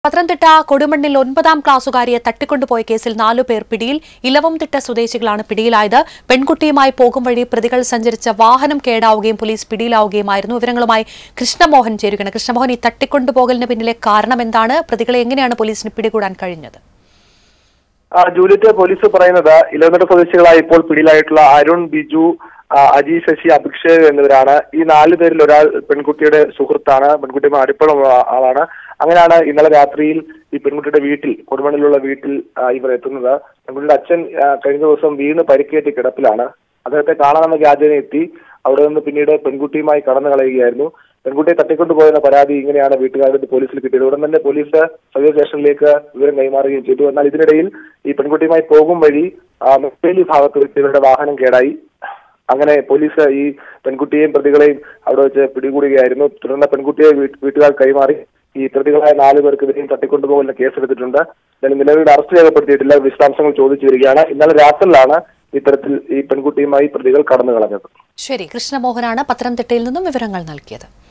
പത്തനംതിട്ട കൊടുമണ്ണിൽ ഒൻപതാം ക്ലാസ്സുകാരിയെ തട്ടിക്കൊണ്ടുപോയ കേസിൽ നാലുപേർ പിടിയിൽ ഇലവംതിട്ട സ്വദേശികളാണ് പിടിയിലായത് പെൺകുട്ടിയുമായി പോകും വഴി പ്രതികൾ സഞ്ചരിച്ച വാഹനം കേടാവുകയും പോലീസ് പിടിയിലാവുകയുമായിരുന്നു വിവരങ്ങളുമായി കൃഷ്ണമോഹൻ ചേരുകയാണ് കൃഷ്ണമോഹൻ ഈ തട്ടിക്കൊണ്ടുപോകലിന് പിന്നിലെ കാരണം എന്താണ് പ്രതികളെ എങ്ങനെയാണ് പോലീസിന് പിടികൂടാൻ കഴിഞ്ഞത് ആ, ജൂലിയറ്റ് പോലീസ് പറയുന്നത് ഇലവനട സ്വദേശികളായി ഇപ്പോൾ പിടിയിലായിട്ടുള്ള അരുൺ ബിജു ആ, അജി ശശി അഭിഷേക് എന്നിവരാണ് ഈ നാല് പേരിൽ ഒരാൾ പെൺകുട്ടിയുടെ സുഹൃത്താണ് പെൺകുട്ടിയുമായി അടുപ്പമുള്ള ആളാണ് അങ്ങനെയാണ് ഇന്നലെ രാത്രിയിൽ ഈ പെൺകുട്ടിയുടെ വീട്ടിൽ കൊടുമണ്ണിലുള്ള വീട്ടിൽ ആ, ഇവർ എത്തുന്നത് പെൺകുട്ടിയുടെ അച്ഛൻ ആ, കഴിഞ്ഞ ദിവസം വീണ് പരിക്കേറ്റ് കിടപ്പിലാണ് അദ്ദേഹത്തെ കാണാമെന്ന വ്യാജന എത്തി അവിടെ നിന്ന് പിന്നീട് പെൺകുട്ടിയുമായി കടന്നു കളയുകയായിരുന്നു പെൺകുട്ടിയെ തട്ടിക്കൊണ്ടുപോയെന്ന പരാതി ഇങ്ങനെയാണ് വീട്ടുകാരുടെ പോലീസിൽ കിട്ടിയത് ഉടൻ തന്നെ പോലീസ് സർവീസ് സ്റ്റേഷനിലേക്ക് വിവരം കൈമാറുകയും ചെയ്തു എന്നാൽ ഇതിനിടയിൽ ഈ പെൺകുട്ടിയുമായി പോകും വഴി ആ, മെത്തേലി ഭാഗത്ത് വെച്ച് ഇവരുടെ വാഹനം കേടായി അങ്ങനെ പോലീസ് ഈ പെൺകുട്ടിയെയും പ്രതികളെയും അവിടെ വെച്ച് പിടികൂടുകയായിരുന്നു തുടർന്ന് പെൺകുട്ടിയെ വീട്ട് വീട്ടുകാർ കൈമാറി ഈ പ്രതികളായ നാല് പേർക്കെതിരെയും തട്ടിക്കൊണ്ടുപോകലിന് കേസെടുത്തിട്ടുണ്ട് എന്നാലും നിലവിൽ അറസ്റ്റ് രേഖപ്പെടുത്തിയിട്ടില്ല വിശദാംശങ്ങൾ ചോദിച്ചു വരികയാണ് ഇന്നലെ രാത്രിയിലാണ് ഇത്തരത്തിൽ ഈ പെൺകുട്ടിയുമായി പ്രതികൾ കടന്നു കളഞ്ഞത് ശരി കൃഷ്ണമോഹനാണ് പത്തനംതിട്ടയിൽ നിന്നും വിവരങ്ങൾ നൽകിയത്